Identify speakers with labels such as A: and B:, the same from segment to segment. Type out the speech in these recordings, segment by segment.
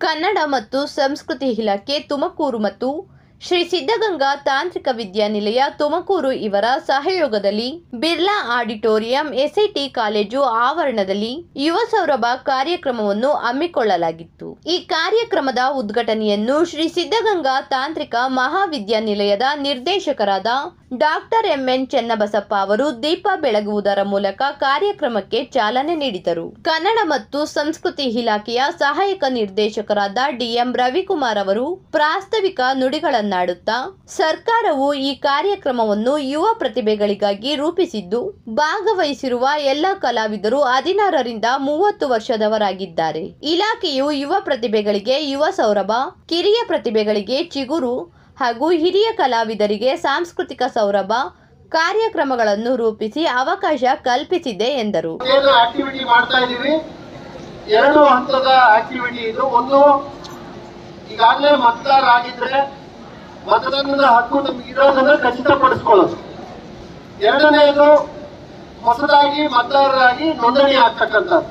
A: ಕನ್ನಡ ಮತ್ತು ಸಂಸ್ಕೃತಿ ಇಲಾಖೆ ತುಮಕೂರು ಮತ್ತು ಶ್ರೀ ಸಿದ್ಧಗಂಗಾ ತಾಂತ್ರಿಕ ವಿದ್ಯಾನಿಲಯ ತುಮಕೂರು ಇವರ ಸಹಯೋಗದಲ್ಲಿ ಬಿರ್ಲಾ ಆಡಿಟೋರಿಯಂ ಎಸ್ಐಟಿ ಕಾಲೇಜು ಆವರಣದಲ್ಲಿ ಯುವ ಸೌರಭ ಕಾರ್ಯಕ್ರಮವನ್ನು ಹಮ್ಮಿಕೊಳ್ಳಲಾಗಿತ್ತು ಈ ಕಾರ್ಯಕ್ರಮದ ಉದ್ಘಾಟನೆಯನ್ನು ಶ್ರೀ ಸಿದ್ಧಗಂಗಾ ತಾಂತ್ರಿಕ ಮಹಾವಿದ್ಯಾನಿಲಯದ ನಿರ್ದೇಶಕರಾದ ಡಾಕ್ಟರ್ ಎಂಎನ್ ಚೆನ್ನಬಸಪ್ಪ ಅವರು ದೀಪ ಬೆಳಗುವುದರ ಮೂಲಕ ಕಾರ್ಯಕ್ರಮಕ್ಕೆ ಚಾಲನೆ ನೀಡಿದರು ಕನ್ನಡ ಮತ್ತು ಸಂಸ್ಕೃತಿ ಇಲಾಖೆಯ ಸಹಾಯಕ ನಿರ್ದೇಶಕರಾದ ಡಿಎಂ ರವಿಕುಮಾರ್ ಅವರು ಪ್ರಾಸ್ತಾವಿಕ ನುಡಿಗಳನ್ನಾಡುತ್ತಾ ಸರ್ಕಾರವು ಈ ಕಾರ್ಯಕ್ರಮವನ್ನು ಯುವ ಪ್ರತಿಭೆಗಳಿಗಾಗಿ ರೂಪಿಸಿದ್ದು ಭಾಗವಹಿಸಿರುವ ಎಲ್ಲ ಕಲಾವಿದರು ಹದಿನಾರರಿಂದ ಮೂವತ್ತು ವರ್ಷದವರಾಗಿದ್ದಾರೆ ಇಲಾಖೆಯು ಯುವ ಪ್ರತಿಭೆಗಳಿಗೆ ಯುವ ಸೌರಭ ಕಿರಿಯ ಪ್ರತಿಭೆಗಳಿಗೆ ಚಿಗುರು ಹಾಗೂ ಹಿರಿಯ ಕಲಾವಿದರಿಗೆ ಸಾಂಸ್ಕೃತಿಕ ಸೌರಭ ಕಾರ್ಯಕ್ರಮಗಳನ್ನು ರೂಪಿಸಿ ಅವಕಾಶ ಕಲ್ಪಿಸಿದೆ ಎಂದರು
B: ಏನು ಆಕ್ಟಿವಿಟಿ ಮಾಡ್ತಾ ಇದೀವಿ ಎರಡು ಹಂತದ ಆಕ್ಟಿವಿಟಿ ಇದು ಒಂದು ಈಗಾಗಲೇ ಮತದಾರ ಆಗಿದ್ರೆ ಮತದಾನದ ಹಕ್ಕು ನಮ್ಗೆ ಇರೋದನ್ನ ಖಚಿತಪಡಿಸ್ಕೊಳ್ಳೋದು ಎರಡನೆಯದು ಹೊಸದಾಗಿ ಮತದಾರರಾಗಿ ನೋಂದಣಿ ಆಗ್ತಕ್ಕಂಥದ್ದು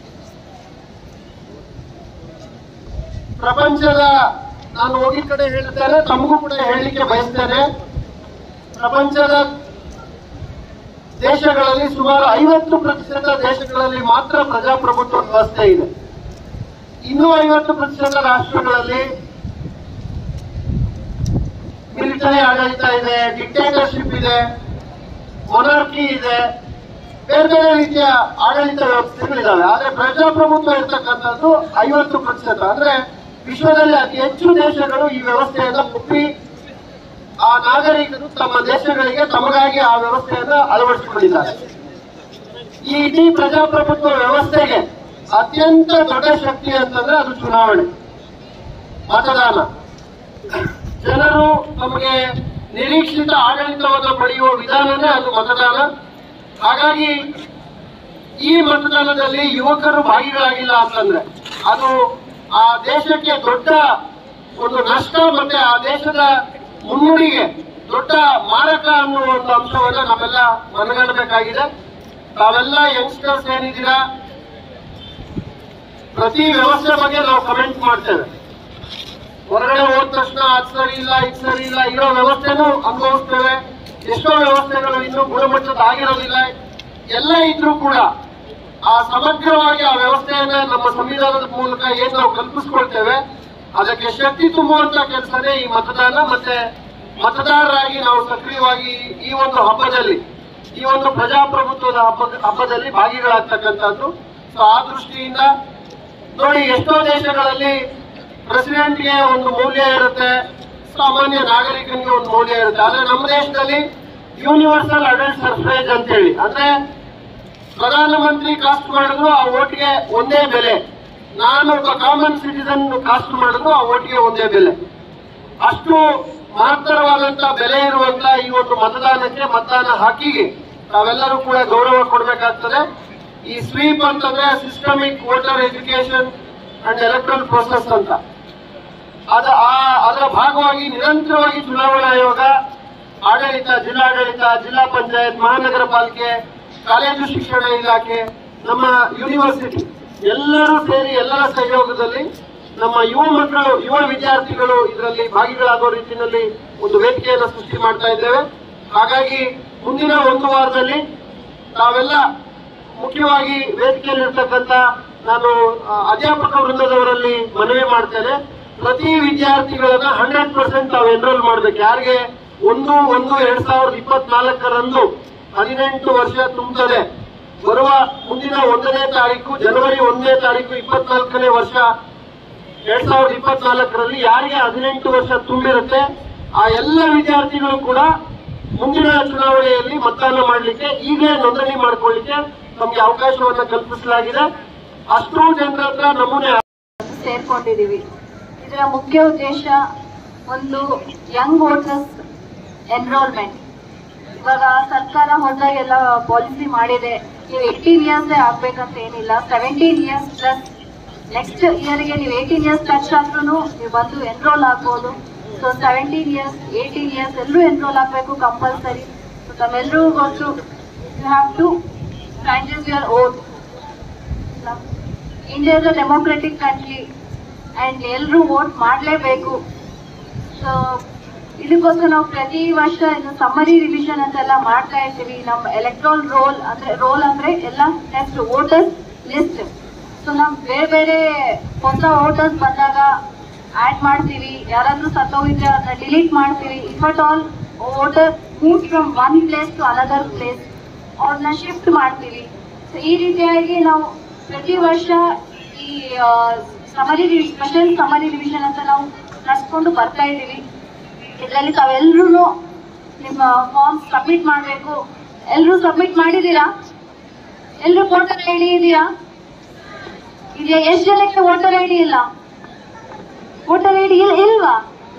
B: ಪ್ರಪಂಚದ ನಾನು ಹೋಗಿದ ಕಡೆ ಹೇಳ್ತೇನೆ ತಮಗೂ ಕೂಡ ಹೇಳಲಿಕ್ಕೆ ಬಯಸ್ತೇನೆ ಪ್ರಪಂಚದ ದೇಶಗಳಲ್ಲಿ ಸುಮಾರು ಐವತ್ತು ಪ್ರತಿಶತ ದೇಶಗಳಲ್ಲಿ ಮಾತ್ರ ಪ್ರಜಾಪ್ರಭುತ್ವ ವ್ಯವಸ್ಥೆ ಇದೆ ಇನ್ನೂ ಐವತ್ತು ಪ್ರತಿಶತ ರಾಷ್ಟ್ರಗಳಲ್ಲಿ ಮಿಲಿಟರಿ ಆಡಳಿತ ಇದೆ ಡಿಕ್ಟೇಟರ್ಶಿಪ್ ಇದೆ ಮೊನಾರ್ಕಿ ಇದೆ ಬೇರೆ ಬೇರೆ ರೀತಿಯ ಆಡಳಿತ ವ್ಯವಸ್ಥೆಗಳಿದ್ದಾವೆ ಆದ್ರೆ ಪ್ರಜಾಪ್ರಭುತ್ವ ಇರ್ತಕ್ಕಂಥದ್ದು ಐವತ್ತು ಪ್ರತಿಶತ ಅಂದ್ರೆ ವಿಶ್ವದಲ್ಲಿ ಅತಿ ಹೆಚ್ಚು ದೇಶಗಳು ಈ ವ್ಯವಸ್ಥೆಯನ್ನ ಒಪ್ಪಿ ಆ ನಾಗರಿಕರು ತಮ್ಮ ದೇಶಗಳಿಗೆ ತಮಗಾಗಿ ಆ ವ್ಯವಸ್ಥೆಯನ್ನ ಅಳವಡಿಸಿಕೊಂಡಿದ್ದಾರೆ ಈ ಇಡೀ ಪ್ರಜಾಪ್ರಭುತ್ವ ವ್ಯವಸ್ಥೆಗೆ ಅತ್ಯಂತ ದೊಡ್ಡ ಶಕ್ತಿ ಅಂತಂದ್ರೆ ಅದು ಚುನಾವಣೆ ಮತದಾನ ಜನರು ತಮಗೆ ನಿರೀಕ್ಷಿತ ಆಡಳಿತವನ್ನು ಪಡೆಯುವ ವಿಧಾನನೇ ಅದು ಮತದಾನ ಹಾಗಾಗಿ ಈ ಮತದಾನದಲ್ಲಿ ಯುವಕರು ಭಾಗಿಗಳಾಗಿಲ್ಲ ಅಂತಂದ್ರೆ ಅದು ಆ ದೇಶಕ್ಕೆ ದೊಡ್ಡ ಒಂದು ನಷ್ಟ ಮತ್ತೆ ಆ ದೇಶದ ಮುನ್ನುಡಿಗೆ ದೊಡ್ಡ ಮಾರಕ ಅನ್ನುವ ಒಂದು ಅಂಶವನ್ನ ನಾವೆಲ್ಲ ಮನಗಣಬೇಕಾಗಿದೆ ತಾವೆಲ್ಲ ಯಂಗ್ಸ್ಟರ್ಸ್ ಏನಿದ್ದೀರಾ ಪ್ರತಿ ವ್ಯವಸ್ಥೆ ಬಗ್ಗೆ ನಾವು ಕಮೆಂಟ್ ಮಾಡ್ತೇವೆ ಹೊರಗಡೆ ಹೋದ ತಕ್ಷಣ ಅದು ಸರಿ ಇಲ್ಲ ಇದು ಸರಿ ಇಲ್ಲ ಇರೋ ವ್ಯವಸ್ಥೆನೂ ಅನುಭವಿಸ್ತೇವೆ ಎಷ್ಟೋ ವ್ಯವಸ್ಥೆಗಳು ಇನ್ನೂ ಗುಣಮಟ್ಟದ ಆಗಿರೋದಿಲ್ಲ ಎಲ್ಲ ಇದ್ರೂ ಕೂಡ ಆ ಸಮಗ್ರವಾಗಿ ಆ ವ್ಯವಸ್ಥೆಯನ್ನ ನಮ್ಮ ಸಂವಿಧಾನದ ಮೂಲಕ ಏನ್ ನಾವು ಕಲ್ಪಿಸ್ಕೊಳ್ತೇವೆ ಅದಕ್ಕೆ ಶಕ್ತಿ ತುಂಬುವಂತ ಕೆಲಸನೇ ಈ ಮತದಾನ ಮತ್ತೆ ಮತದಾರರಾಗಿ ನಾವು ಸಕ್ರಿಯವಾಗಿ ಈ ಒಂದು ಹಬ್ಬದಲ್ಲಿ ಈ ಒಂದು ಪ್ರಜಾಪ್ರಭುತ್ವದ ಹಬ್ಬ ಹಬ್ಬದಲ್ಲಿ ಭಾಗಿಗಳಾಗ್ತಕ್ಕಂಥದ್ದು ಸೊ ಆ ದೃಷ್ಟಿಯಿಂದ ನೋಡಿ ಎಷ್ಟೋ ದೇಶಗಳಲ್ಲಿ ಪ್ರೆಸಿಡೆಂಟ್ಗೆ ಒಂದು ಮೌಲ್ಯ ಇರುತ್ತೆ ಸಾಮಾನ್ಯ ನಾಗರಿಕನಿಗೆ ಒಂದು ಮೌಲ್ಯ ಇರುತ್ತೆ ಆದ್ರೆ ನಮ್ಮ ದೇಶದಲ್ಲಿ ಯೂನಿವರ್ಸಲ್ ಅಡಲ್ಟ್ ಸರ್ಫೇಜ್ ಅಂತ ಹೇಳಿ ಅಂದ್ರೆ ಪ್ರಧಾನಮಂತ್ರಿ ಕಾಸ್ಟ್ ಮಾಡಿದ್ರು ಆ ಓಟ್ಗೆ ಒಂದೇ ಬೆಲೆ ನಾನು ಒಬ್ಬ ಕಾಮನ್ ಸಿಟಿಸನ್ ಕಾಸ್ಟ್ ಮಾಡಿದ್ರು ಆ ಓಟ್ಗೆ ಒಂದೇ ಬೆಲೆ ಅಷ್ಟು ಮಹತ್ತರವಾದಂತ ಬೆಲೆ ಇರುವಂತ ಈ ಒಂದು ಮತದಾನಕ್ಕೆ ಮತದಾನ ಹಾಕಿಗೆ ತಾವೆಲ್ಲರೂ ಕೂಡ ಗೌರವ ಕೊಡಬೇಕಾಗ್ತದೆ ಈ ಸ್ವೀಪ್ ಅಂತಂದ್ರೆ systemic voter education and electoral process ಅಂತ ಅದ ಆ- ಅದರ ಭಾಗವಾಗಿ ನಿರಂತರವಾಗಿ ಚುನಾವಣಾ ಆಯೋಗ ಆಡಳಿತ ಜಿಲ್ಲಾಡಳಿತ ಜಿಲ್ಲಾ ಪಂಚಾಯತ್ ಮಹಾನಗರ ಪಾಲಿಕೆ ಕಾಲೇಜು ಶಿಕ್ಷಣ ಇಲಾಖೆ ನಮ್ಮ ಯೂನಿವರ್ಸಿಟಿ ಎಲ್ಲರೂ ಸೇರಿ ಎಲ್ಲರ ಸಹಯೋಗದಲ್ಲಿ ನಮ್ಮ ಯುವ ಮಕ್ಕಳು ಯುವ ವಿದ್ಯಾರ್ಥಿಗಳು ಇದರಲ್ಲಿ ಭಾಗಿಗಳಾಗುವ ರೀತಿಯಲ್ಲಿ ಒಂದು ವೇದಿಕೆಯನ್ನು ಸೃಷ್ಟಿ ಮಾಡ್ತಾ ಇದ್ದೇವೆ ಹಾಗಾಗಿ ಮುಂದಿನ ಒಂದು ವಾರದಲ್ಲಿ ತಾವೆಲ್ಲ ಮುಖ್ಯವಾಗಿ ವೇದಿಕೆಯಲ್ಲಿರ್ತಕ್ಕಂಥ ನಾನು ಆ, ಅಧ್ಯಾಪಕ ವೃಂದದವರಲ್ಲಿ ಮನವಿ ಮಾಡ್ತೇನೆ ಪ್ರತಿ ವಿದ್ಯಾರ್ಥಿಗಳನ್ನ ಹಂಡ್ರೆಡ್ ಪರ್ಸೆಂಟ್ ತಾವು ಎನ್ರೋಲ್ ಮಾಡ್ಬೇಕು ಯಾರಿಗೆ ಒಂದು ಒಂದು ಎರಡ್ ಸಾವಿರದ ಇಪ್ಪತ್ನಾಲ್ಕರಂದು ಹದಿನೆಂಟು ವರ್ಷ ತುಂಬುತ್ತದೆ ಬರುವ ಮುಂದಿನ ಒಂದನೇ ತಾರೀಕು ಜನವರಿ ಒಂದನೇ ತಾರೀಕು ಇಪ್ಪತ್ನಾಲ್ಕನೇ ವರ್ಷ ಎರಡ್ ಸಾವಿರದ ಇಪ್ಪತ್ನಾಲ್ಕರಲ್ಲಿ ಯಾರಿಗೆ ಹದಿನೆಂಟು ವರ್ಷ ತುಂಬಿರುತ್ತೆ ಆ ಎಲ್ಲ ವಿದ್ಯಾರ್ಥಿಗಳು ಕೂಡ ಮುಂದಿನ ಚುನಾವಣೆಯಲ್ಲಿ ಮತದಾನ ಮಾಡಲಿಕ್ಕೆ ಈಗಲೇ ನೋಂದಣಿ ಮಾಡ್ಕೊಳ್ಳಿಕ್ಕೆ ನಮ್ಗೆ ಅವಕಾಶವನ್ನ ಕಲ್ಪಿಸಲಾಗಿದೆ ಅಷ್ಟು ಜನರ ಹತ್ರ ನಮೂನೆ
C: ಸೇರ್ಕೊಂಡಿದೀವಿ ಇದರ ಮುಖ್ಯ ಉದ್ದೇಶ ಒಂದು ಯಂಗ್ ವೋಟರ್ಸ್ ಎನ್ರೋಲ್ಮೆಂಟ್ ಇವಾಗ ಸರ್ಕಾರ ಹೊಸದಾಗೆಲ್ಲ ಪಾಲಿಸಿ ಮಾಡಿದೆ ನೀವು ಏಯ್ಟೀನ್ ಇಯರ್ಸ್ ಆಗ್ಬೇಕಂತ ಏನಿಲ್ಲ ಸೆವೆಂಟೀನ್ ಇಯರ್ಸ್ ಪ್ಲಸ್ ನೆಕ್ಸ್ಟ್ ಇಯರ್ಗೆ ನೀವು ಏಯ್ಟೀನ್ ಇಯರ್ಸ್ ಟಚ್ ಆದ್ರೂ ನೀವು ಬಂದು ಎನ್ರೋಲ್ ಆಗ್ಬೋದು so seventeen years eighteen years ಎಲ್ಲರೂ ಎನ್ರೋಲ್ ಆಗಬೇಕು ಕಂಪಲ್ಸರಿ ಸೊ ತಮ್ಮೆಲ್ಲರೂ ಗೊತ್ತು you have to changes your oath. India is a democratic country and ಎಲ್ಲರೂ ವೋಟ್ ಮಾಡಲೇಬೇಕು ಸೊ ಇದಕ್ಕೋಸ್ಕರ ನಾವು ಪ್ರತಿ ವರ್ಷ ಇನ್ನು ಸಮ್ಮರಿ ರಿವಿಷನ್ ಅಂತೆಲ್ಲ ಮಾಡ್ತಾ ಇರ್ತೀವಿ ನಮ್ಮ ಎಲೆಕ್ಟ್ರಾಲ್ ರೋಲ್ ಅಂದ್ರೆ ರೋಲ್ ಅಂದ್ರೆ ಎಲ್ಲ ನೆಕ್ಸ್ಟ್ ವೋಟರ್ಸ್ ಲಿಸ್ಟ್ ಸೊ ನಾವು ಬೇರೆ ಬೇರೆ ಹೊಸ ವೋಟರ್ಸ್ ಬಂದಾಗ ಆಡ್ ಮಾಡ್ತೀವಿ ಯಾರಾದ್ರೂ ಸತ್ತೋಗಿದ್ರೆ ಅದನ್ನ ಡಿಲೀಟ್ ಮಾಡ್ತೀವಿ if at all voter move from one place to another place ಅವ್ರನ್ನ ಶಿಫ್ಟ್ ಮಾಡ್ತೀವಿ ಸೊ ಈ ರೀತಿಯಾಗಿ ನಾವು ಪ್ರತಿ ವರ್ಷ ಈ ಸಮರಿ ಸ್ಪೆಷಲ್ ಸಮರಿ ರಿವಿಷನ್ ಅಂತ ನಾವು ನಡೆಸ್ಕೊಂಡು ಬರ್ತಾ ಇದ್ದೀವಿ ಇದರಲ್ಲಿ ತಾವೆಲ್ಲರೂ ನಿಮ್ಮ ಫಾರ್ಮ್ ಸಬ್ಮಿಟ್ ಮಾಡಬೇಕು ಎಲ್ಲರೂ ಸಬ್ಮಿಟ್ ಮಾಡಿದ್ದೀರಾ ಎಲ್ಲರೂ ವೋಟರ್ ಐ ಡಿ ಇದೆಯಾ ಇದೆಯಾ ಎಷ್ಟು ಜನಕ್ಕೆ ವೋಟರ್ ಐ ಡಿ ಇಲ್ಲ ವೋಟರ್ ಐ ಡಿ ಇಲ್ವಾ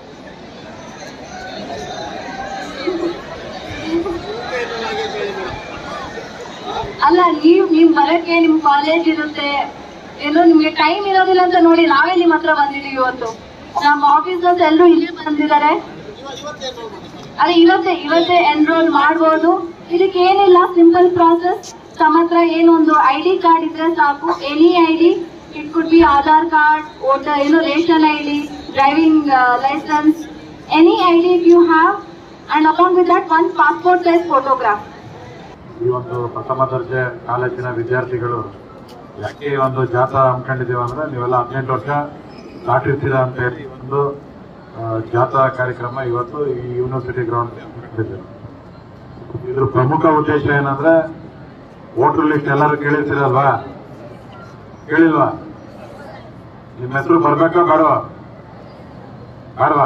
C: ಅಲ್ಲ ನೀವ್ ನೀವ್ ಬರಕ್ಕೆ ನಿಮ್ ಕಾಲೇಜ್ ಇರುತ್ತೆ ಏನೋ ನಿಮ್ಗೆ ಟೈಮ್ ಇರೋದಿಲ್ಲ ಅಂತ ನೋಡಿ ನಾವೇ ನಿಮ್ ಹತ್ರ ಬಂದಿದೀವಿ ಇವತ್ತು ನಮ್ಮ ಆಫೀಸರ್ಸ್ ಎಲ್ಲರೂ ಇಲ್ಲೇ ಬಂದಿದ್ದಾರೆ ಅದೇ ಇವತ್ತೇ ಇವತ್ತೇ ಎನ್ರೋಲ್ ಮಾಡ್ಬೋದು ಇದಕ್ಕೆ ಏನಿಲ್ಲ ಸಿಂಪಲ್ ಪ್ರಾಸೆಸ್ ತಮ್ಮ ಹತ್ರ ಏನೊಂದು ಐ ಡಿ ಕಾರ್ಡ್ ಇದ್ರೆ ಸಾಕು any I D it could be Aadhaar card voter ಏನು ration I D driving licence any I D you have and along with that one passport size photograph
D: ಈ ಒಂದು ಪ್ರಥಮ ದರ್ಜೆ ಕಾಲೇಜಿನ ವಿದ್ಯಾರ್ಥಿಗಳು ಯಾಕೆ ಈ ಒಂದು ಜಾಥಾ ಹಮ್ಮಿಕೊಂಡಿದ್ದೀವಿ ಅಂದ್ರೆ ನೀವೆಲ್ಲ ಹದಿನೆಂಟು ವರ್ಷ ದಾಟಿರ್ತೀರ ಅಂತ ಹೇಳಿ ಒಂದು ಆ, ಜಾಥಾ ಕಾರ್ಯಕ್ರಮ ಇವತ್ತು ಈ ಯೂನಿವರ್ಸಿಟಿ ಗ್ರೌಂಡ್ ನಡೆದಿದೆ ಇದ್ರ ಪ್ರಮುಖ ಉದ್ದೇಶ ಏನಂದ್ರೆ ವೋಟರ್ ಲಿಸ್ಟ್ ಎಲ್ಲರೂ ಕೇಳಿರ್ತೀರಲ್ವಾ ಕೇಳಿಲ್ವಾ ನಿಮ್ಮ ಹೆಸರು ಬರ್ಬೇಕಾ ಬೇಡವಾ ಬೇಡವಾ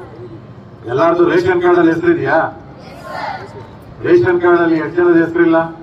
D: ಎಲ್ಲಾರ್ದು ರೇಷನ್ ಕಾರ್ಡ್ ಅಲ್ಲಿ ಹೆಸರಿದೆಯಾ ರೇಷನ್ ಕಾರ್ಡ್ ಅಲ್ಲಿ ಎಷ್ಟು ಜನದ ಹೆಸರಿಲ್ಲ